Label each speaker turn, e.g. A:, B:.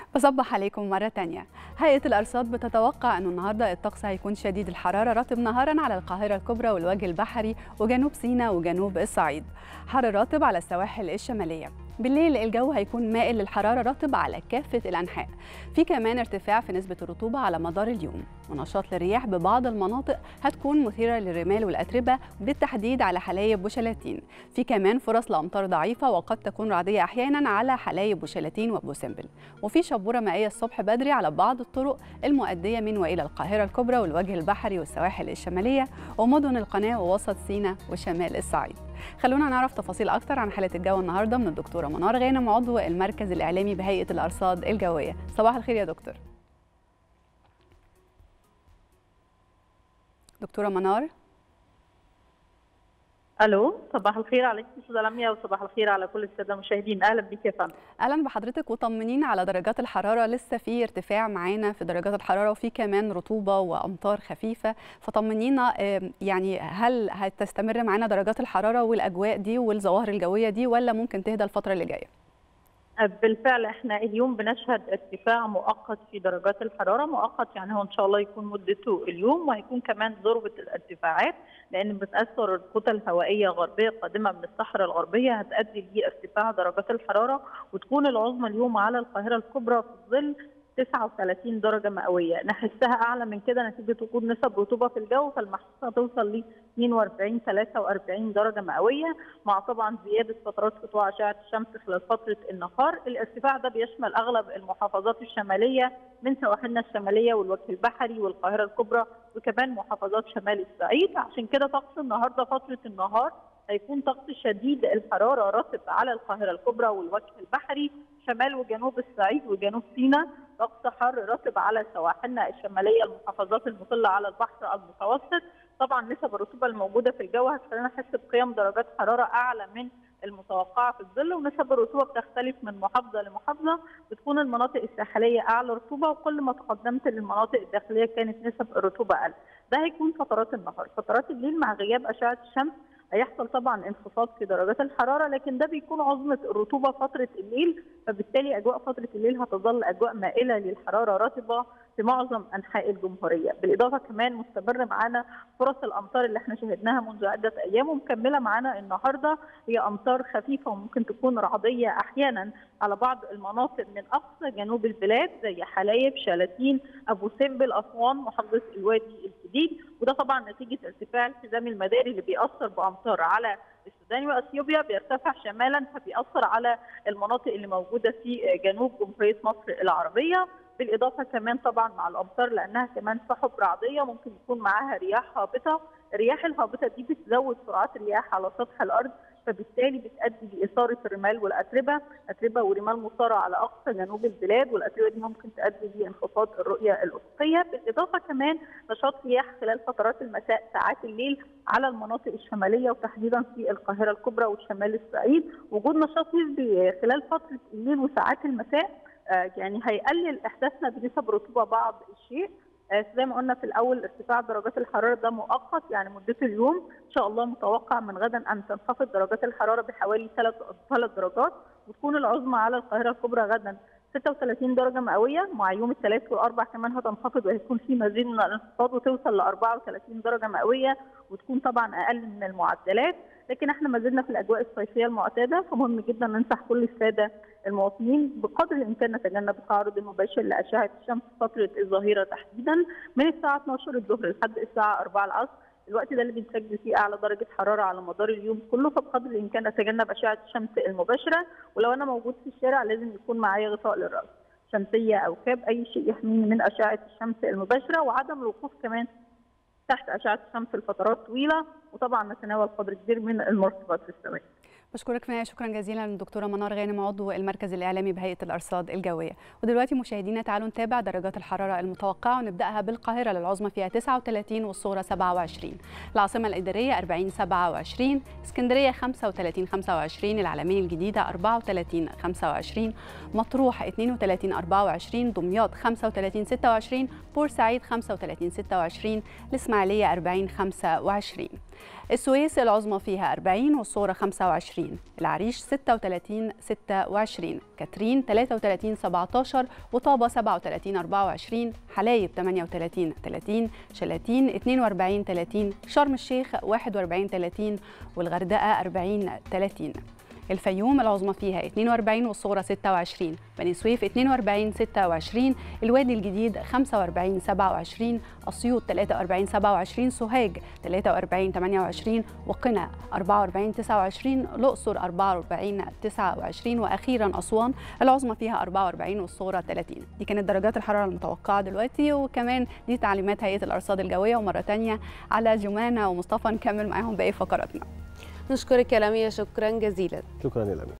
A: بصبح عليكم مرة تانية هيئة الأرصاد بتتوقع أنه النهاردة الطقس هيكون شديد الحرارة رطب نهارا على القاهرة الكبرى والوجه البحري وجنوب سيناء وجنوب الصعيد حر رطب على السواحل الشمالية بالليل الجو هيكون مائل للحرارة رطب على كافة الأنحاء في كمان ارتفاع في نسبة الرطوبة على مدار اليوم ونشاط للرياح ببعض المناطق هتكون مثيرة للرمال والأتربة بالتحديد على حلايب وشلاتين في كمان فرص لأمطار ضعيفة وقد تكون رعدية أحيانا على حلايب وشلاتين وبوسمبل وفي شبورة مائية الصبح بدري على بعض الطرق المؤدية من وإلى القاهرة الكبرى والوجه البحري والسواحل الشمالية ومدن القناة ووسط سيناء وشمال الصعيد خلونا نعرف تفاصيل أكتر عن حالة الجو النهاردة من الدكتورة منار غانم عضو المركز الإعلامي بهيئة الأرصاد الجوية صباح الخير يا دكتور دكتورة منار
B: الو صباح الخير عليك استاذه لميا وصباح الخير على كل الساده المشاهدين اهلا بك يا فندم
A: اهلا بحضرتك وطمنينا على درجات الحراره لسه في ارتفاع معانا في درجات الحراره وفي كمان رطوبه وامطار خفيفه فطمنينا يعني هل هتستمر معانا درجات الحراره والاجواء دي والظواهر الجويه دي ولا ممكن تهدى الفتره اللي جايه
B: بالفعل احنا اليوم بنشهد ارتفاع مؤقت في درجات الحراره مؤقت يعني هو ان شاء الله يكون مدته اليوم وهيكون كمان ذروه الارتفاعات لان بتاثر الكتل الهوائيه غربيه قادمه من الصحراء الغربيه هتؤدي لارتفاع درجات الحراره وتكون العظمى اليوم على القاهره الكبرى في ظل 39 درجة مئوية نحسها أعلى من كده نتيجة وجود نسب رطوبة في الجو فالمحسوسة توصل ل 42 43 درجة مئوية مع طبعا زيادة فترات سطوع أشعة الشمس خلال فترة النهار الارتفاع ده بيشمل أغلب المحافظات الشمالية من سواحلنا الشمالية والوجه البحري والقاهرة الكبرى وكمان محافظات شمال الصعيد عشان كده طقس النهارده فترة النهار هيكون طقس شديد الحرارة رطب على القاهرة الكبرى والوجه البحري شمال وجنوب الصعيد وجنوب سيناء طقس حر رطب على سواحلنا الشماليه المحافظات المطله على البحر المتوسط طبعا نسب الرطوبه الموجوده في الجو هتخلينا نحس بقيم درجات حراره اعلى من المتوقعه في الظل ونسب الرطوبه بتختلف من محافظه لمحافظه بتكون المناطق الساحليه اعلى رطوبه وكل ما تقدمت للمناطق الداخليه كانت نسب الرطوبه اقل ده هيكون فترات النهار فترات الليل مع غياب اشعه الشمس هيحصل طبعا انخفاض في درجات الحراره لكن ده بيكون عظمه الرطوبه فتره الليل فبالتالي اجواء فتره الليل هتظل اجواء مائله للحراره رطبه في معظم انحاء الجمهوريه، بالاضافه كمان مستمر معانا فرص الامطار اللي احنا شهدناها منذ عده ايام ومكمله معانا النهارده هي امطار خفيفه وممكن تكون رعديه احيانا على بعض المناطق من اقصى جنوب البلاد زي حلايب، شلاتين، ابو سمبل، اسوان، محافظه الوادي الجديد وده طبعا نتيجه ارتفاع الحزام المداري اللي بيأثر بامطار على السودان واثيوبيا بيرتفع شمالا فبيأثر على المناطق اللي موجوده في جنوب جمهوريه مصر العربيه بالاضافه كمان طبعا مع الامطار لانها كمان سحب رعديه ممكن يكون معاها رياح هابطه الرياح الهابطه دي بتزود سرعات الرياح على سطح الارض فبالتالي بتؤدي لاثاره الرمال والاتربه، اتربه ورمال مثاره على اقصى جنوب البلاد والاتربه دي ممكن تؤدي لانخفاض الرؤيه الافقيه، بالاضافه كمان نشاط رياح خلال فترات المساء ساعات الليل على المناطق الشماليه وتحديدا في القاهره الكبرى وشمال الصعيد، وجود نشاط نسبي خلال فتره الليل وساعات المساء يعني هيقلل احساسنا بنسب رطوبه بعض الشيء زي ما قلنا في الاول ارتفاع درجات الحراره ده مؤقت يعني مدته اليوم ان شاء الله متوقع من غدا ان تنخفض درجات الحراره بحوالي ثلاث ثلاث درجات وتكون العظمى على القاهره الكبرى غدا 36 درجه مئويه مع يوم الثلاث والاربع كمان هتنخفض وهيكون في مزيد من الانخفاض وتوصل ل 34 درجه مئويه وتكون طبعا اقل من المعدلات لكن احنا ما زلنا في الاجواء الصيفيه المعتاده فمهم جدا ننصح كل الساده المواطنين بقدر الامكان نتجنب التعرض المباشر لاشعه الشمس فتره الظهيره تحديدا من الساعه 12 الظهر لحد الساعه 4 العصر الوقت ده اللي بنسجل فيه اعلى درجه حراره على مدار اليوم كله فبقدر الامكان نتجنب اشعه الشمس المباشره ولو انا موجود في الشارع لازم يكون معايا غطاء للراس شمسيه او كاب اي شيء يحميني من اشعه الشمس المباشره وعدم الوقوف كمان تحت اشعه الشمس لفترات طويله وطبعا نتناول قدر كبير من المرطبات السوائل
A: بشكرك في شكرا جزيلا للدكتوره منار غانم عضو المركز الاعلامي بهيئه الارصاد الجويه ودلوقتي مشاهدينا تعالوا نتابع درجات الحراره المتوقعه ونبداها بالقاهره للعظمى فيها 39 والصوره 27 العاصمه الاداريه 40 27 اسكندريه 35 25 العلمين الجديده 34 25 مطروح 32 24 دمياط 35 26 بورسعيد 35 26 الاسماعيليه 40 25 السويس العظمى فيها 40 والصوره 25 29 العريش 36 26 كاترين 33 17 وطابة 37 24 حلايب 38 30 شلاتين 42 30 شرم الشيخ 41 30 والغردقة 40 30 الفيوم العظمى فيها 42 والصغرى 26 بني سويف 42 26 الوادي الجديد 45 27 اسيوط 43 27 سوهاج 43 28 وقنا 44 29 الاقصر 44 29 واخيرا اسوان العظمى فيها 44 والصغرى 30 دي كانت درجات الحراره المتوقعه دلوقتي وكمان دي تعليمات هيئه الارصاد الجويه ومره ثانيه على جمانه ومصطفى نكمل معاهم باقي فقراتنا
C: نشكرك يا لميا شكرا جزيلا
D: شكرا يا لميا